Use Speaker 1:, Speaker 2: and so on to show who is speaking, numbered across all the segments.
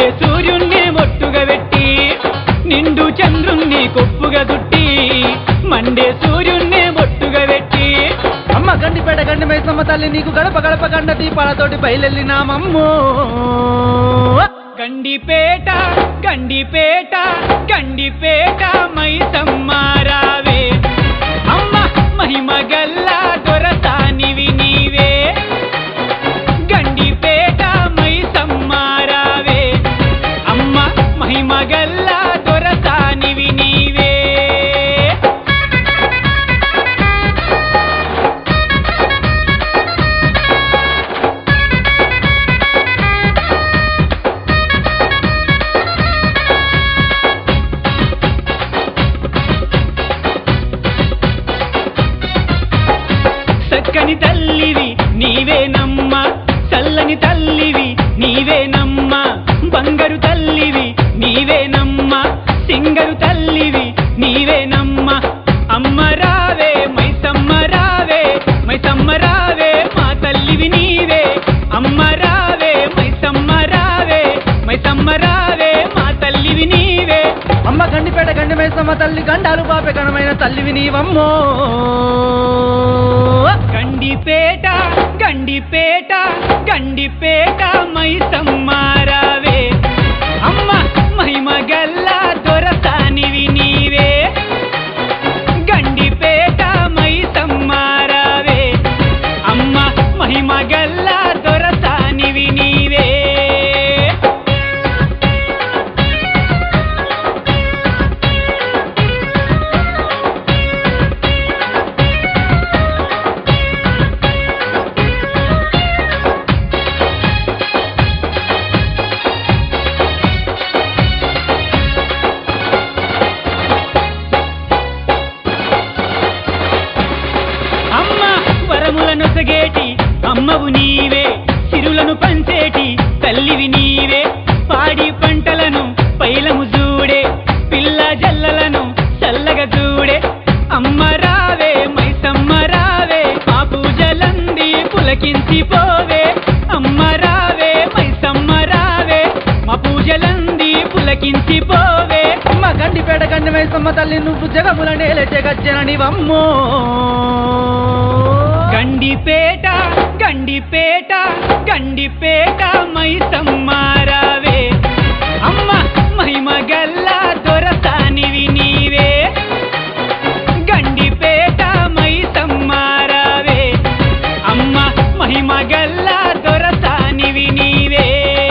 Speaker 1: సూర్యుణ్ణి మొట్టుగా పెట్టి నిండు చంద్రుణ్ణి కొప్పుగా దుట్టి మండే సూర్యుణ్ణి మొట్టుగా పెట్టి
Speaker 2: అమ్మ గండిపేట గండి మైసమ్మ తల్లి నీకు గడప గడప గండ దీపాలతోటి బయలెళ్ళినామమ్మో
Speaker 1: గండిపేట గండిపేట గండిపేట మైసమ్మారావే అమ్మ మహిమ గల్లా దొరసానివి నీవే గండిపేట మైసమ్మారావే అమ్మ మహిమ గల్లా దొరసానివి నీవే చక్కని తల్లివి నీవేనమ్మ చల్లని తల్లివి నీవేనమ్మ బంగారు తల్లివి నీవేనమ్మ సింగరు తల్లివి నీవేనమ్మ అమ్మ రావే మైసమ్మ రావే మైసమ్మ రావే మా తల్లివి నీవే అమ్మ రావే మైసమ్మ రావే మైసమ్మ రావే మా తల్లివి నీవే
Speaker 2: అమ్మ గండిపేట గండి మైసమ్మ తల్లి గండాలు పాపే గణమైన తల్లివి నీవమ్మో
Speaker 1: గండిపేట గండిపేట గండిపేట మైసమ్మారావే అమ్మ మహిమ గల్లా దొరసానివి నీవే గండిపేట మైసమ్మారావే అమ్మ మహిమ గల్లా దొరసానివి నీవే అమ్మ వరముల నొసగేటి అమ్మవు నీవే సిరులను పంచేటి తల్లివి నీవే పాడి పంటలను పైలము చూడే పిల్ల జల్లలను చల్లగా చూడే అమ్మ రావే మైసమ్మ రావే మా పూజలంది పులకించి పోవే అమ్మ రావే మైసమ్మ రావే మా పూజలంది పులకించి పోవే
Speaker 2: అమ్మ గండిపేట గండి మైసమ్మ తల్లి నువ్వు జగముల నేలెట్టే గజ్జననివమ్మో
Speaker 1: గండిపేట గండిపేట గండిపేట మైసమ్మారావే అమ్మ మహిమ గల్లా దొరసానివి నీవే గండిపేట మైసమ్మారావే అమ్మ మహిమ గల్లా దొరసానివి నీవే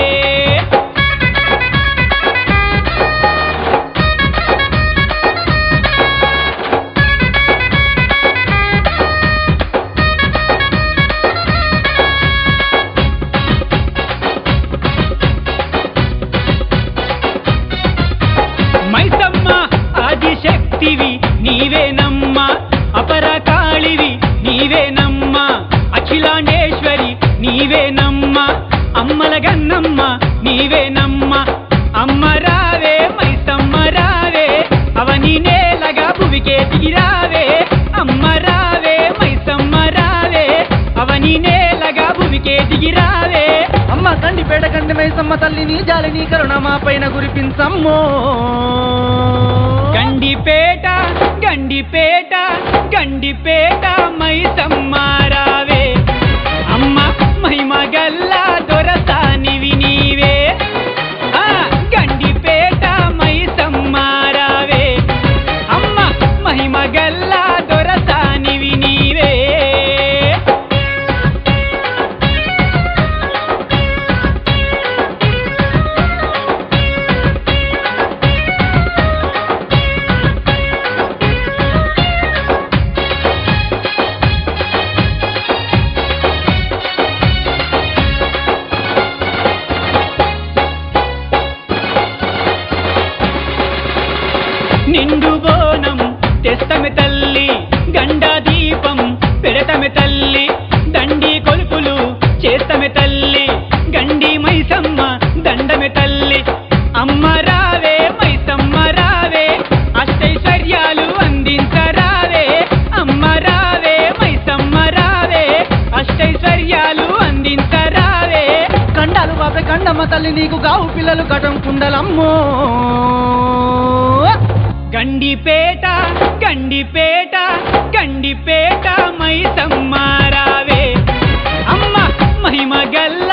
Speaker 1: మైసమ్మ ఆదిశక్తివి నీవేనమ్మ అపరకాళివి నీవేనమ్మ అఖిలాండేశ్వరి నీవేనమ్మ అమ్మల గన్నమ్మ నీవేనమ్మ అమ్మ రావే మైసమ్మ రావే అవని నేలగా భువికే దిగిరావే అమ్మ రావే మైసమ్మ రావే అవని నేలగా భువికే దిగిరావే
Speaker 2: అమ్మ గండిపేట గండి మైసమ్మ తల్లి నీ జాలి నీ కరుణ మా పైన కురిపించమ్మో
Speaker 1: గండిపేట గండిపేట గండిపేట మైసమ్మారావే అమ్మ మహిమ గల్లా దొరసానివి నీవే ఆ గండిపేట మైసమ్మారావే అమ్మ మహిమ గల్లా దొరసానివి నీవే
Speaker 2: నీకు గావు పిల్లలు కటం కుండలమ్మో
Speaker 1: గండిపేట గండిపేట గండిపేట మైసమ్మారావే అమ్మ మహిమ గల్ల